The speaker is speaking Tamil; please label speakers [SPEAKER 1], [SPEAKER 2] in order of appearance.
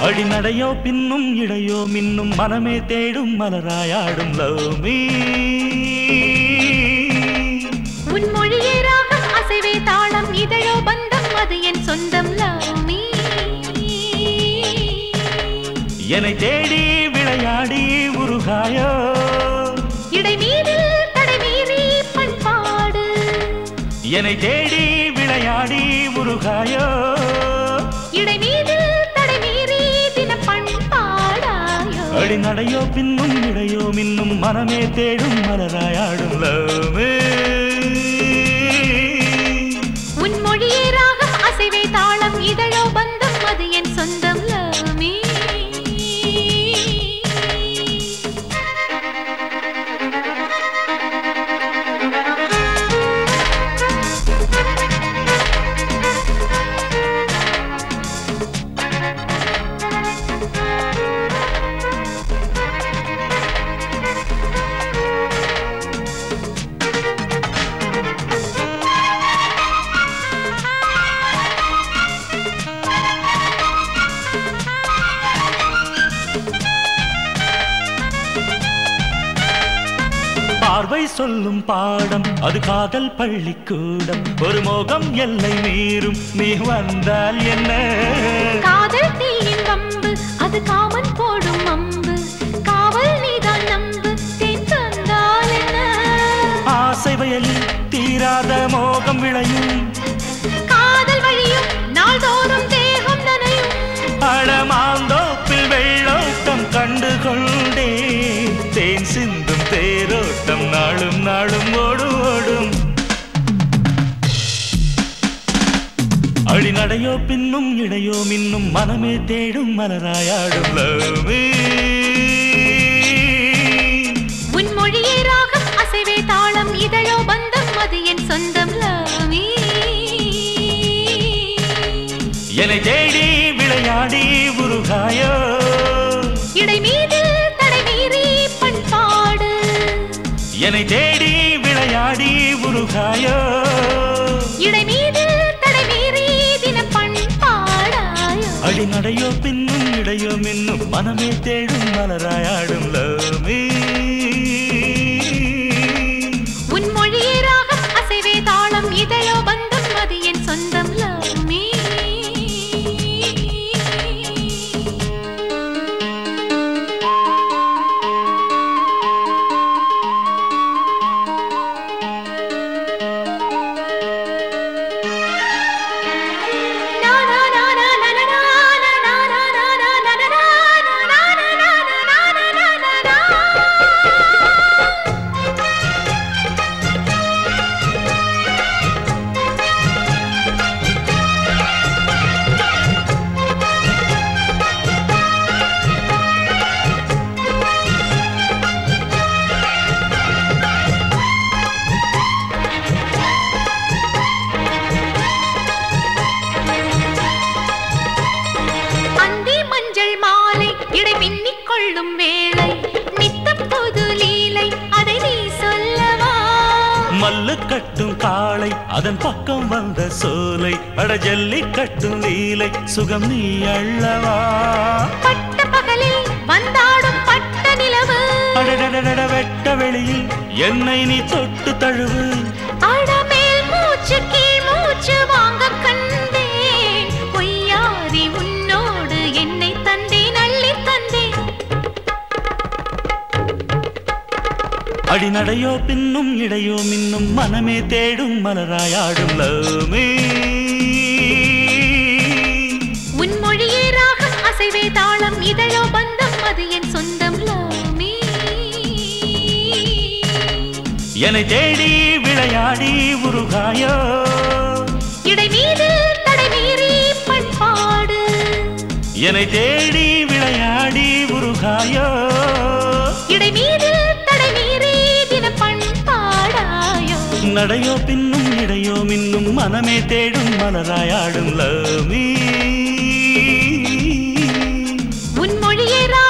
[SPEAKER 1] அடி நடையோ பின்னும் இடையோ மின்னும் மனமே தேடும் மலராயாடும் லவ் மீ
[SPEAKER 2] உன் மொழியே ராகம் அசைவே தாளம் இதழோ பந்தம் அது என் சொந்தம் love me.
[SPEAKER 1] என்னை தேடி விளையாடி உருகாயோ
[SPEAKER 2] இடை மீதில் தடை மீறி பண்பாடு
[SPEAKER 1] என்னை தேடி விளையாடி உருகாயோ
[SPEAKER 2] இடை மீதில் தடை மீறி தின பண்பாடாயோ
[SPEAKER 1] அடி நடையோ பின்னும் இடையோ மின்னும் மனமே தேடும் மலராயாடும் லவ் மீ
[SPEAKER 2] உன் மொழியே ராகம் அசைவே தாளம் இதழோ பந்தம் அது என் சொந்தம் love me.
[SPEAKER 1] பார்வை சொல்லும் பாடம் அது காதல் பள்ளிக்கூடம் ஒரு மோகம் எல்லை மீறும் நீ வந்தால் என்ன
[SPEAKER 2] காதல் தீயின் வம்பு அது காமன் போடும் அம்பு காவல் நீதான் நம்பு தேன் தந்தால் என்ன
[SPEAKER 1] ஆசை வயலில் தீராத மோகம் விளையும்
[SPEAKER 2] காதல் வழியும் நாள்தோறும் தேகம் நனையும்
[SPEAKER 1] அடமாந்தோப்பில் வெள்ளோட்டம் கண்டு கொண்டே தேன் சிந்தும் தேரோட்டம் நாளும் நாளும் ஓடு ஓடும் அடி நடையோ பின்னும் இடையோ மின்னும் மனமே தேடும் மலராயாடும் love me.
[SPEAKER 2] உன் மொழியே ராகம் அசைவே தாளம் இதழோ பந்தம் அது என் சொந்தம் love me.
[SPEAKER 1] என்னை தேடி விளையாடி உருகாயோ
[SPEAKER 2] இடை மீதில் தடை மீறி பண்பாடு
[SPEAKER 1] என்னை தேடி விளையாடி உருகாயோ
[SPEAKER 2] இடை மீதில் தடை மீறி தின பண்பாடாயோ
[SPEAKER 1] அடி நடையோ பின்னும் இடையோ மின்னும் மனமே தேடும் மலராயாடும் love me.
[SPEAKER 2] உன் மொழியே ராகம் அசைவே தாளம் இதழோ பந்தம் அது என் சொந்தம் love me. Na na na na na na na na na na na na na na na na na na na na அந்தி மஞ்சள் மாலை இடை மின்னிக் கொள்ளும் வேளை நித்தம் புது லீலை அதை நீ சொல்லவா
[SPEAKER 1] மல்லு கட்டும் காளை அதன் பக்கம் வந்த சோலை அட ஜல்லி கட்டும் லீலை சுகம் நீ அள்ளவா
[SPEAKER 2] பட்ட பகலில் வந்தாடும் பட்ட நிலவு
[SPEAKER 1] அடடடடட வெட்ட வெளியில் என்னை நீ தொட்டு தழுவு
[SPEAKER 2] அடமேல் மூச்சு கீழ் மூச்சு வாங்க கண்டேன் பொய்யாரி உன்னோடு என்னை தந்தேன் அள்ளி தந்தேன்
[SPEAKER 1] அடி நடையோ பின்னும் இடையோ மின்னும் மனமே தேடும் மலராயாடும் love me.
[SPEAKER 2] உன் மொழியே ராகம் அசைவே தாளம் இதழோ பந்தம் அது என் சொந்தம் love me.
[SPEAKER 1] என்னை தேடி விளையாடி உருகாயோ
[SPEAKER 2] இடை மீது தடை மீறி பண்பாடு
[SPEAKER 1] என்னை தேடி விளையாடி உருகாயோ
[SPEAKER 2] இடை மீது தடை மீறி தின பண்பாடாயோ
[SPEAKER 1] நடையோ பின்னும் இடையோ மின்னும் மனமே தேடும் மலராயாடும் love me.
[SPEAKER 2] உன் மொழியே ரா